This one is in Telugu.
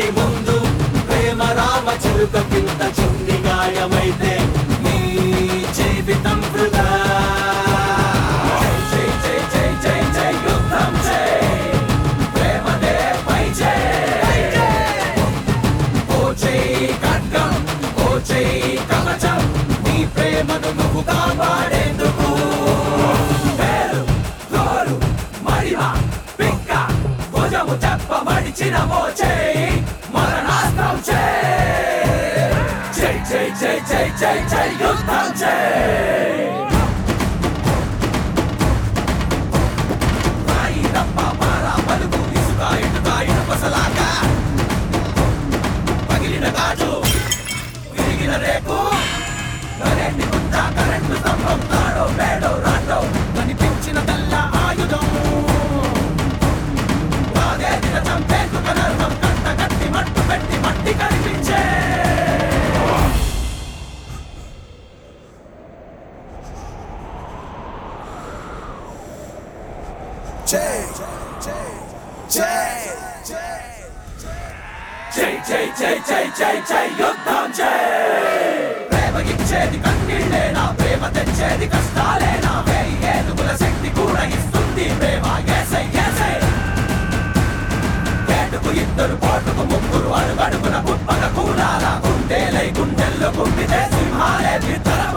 కంటి ముందు ప్రేమ రామ చిలుక కింద చుండి గాయమైతే నీ జీవితం వృధా జై జై జై జై జై యుద్ధం జై ప్రేమదే పై జై ఓ జై ఖడ్గం ఓ జై కవచం నీ ప్రేమను నువ్వు కాపాడేందుకు పేరు గోరు మడిమ పిక్క భుజము చెప్ప మడిచిన మోచే మరణాస్త్రం చే జై జై జై జై జై జై యుద్ధం జై రాయి రప్ప పార పలుకు ఇసుక ఇటుక ఇనుపసలాక పగిలిన గాజు విరిగిన రేకు కరెంటు గుంట కరెంటు స్తంభం తాడో పేడో రాటో కనిపించిన తెల్ల ఆయుధం కాదేదిన చంపేందుక నర్మం కంట కట్టి మట్టు పెట్టి మట్టి కనిపించే Jay, Jay, Jay, జై జై జై జై జై జై యుద్ధం జై ప్రేమ ఇచ్చేది కన్నీళ్ళేనా ప్రేమ తెచ్చేది కష్టాలేనా వేయి ఏనుగుల శక్తి కూడా ఇస్తుంది ప్రేమ ఎసై ఎసై కేటుకు ఇద్దరు పోటుకు ముగ్గురు అడుగడుగున కుప్పక కూడాల గుండెలై గుండెల్లో గుండితే సింహాలే నిద్ర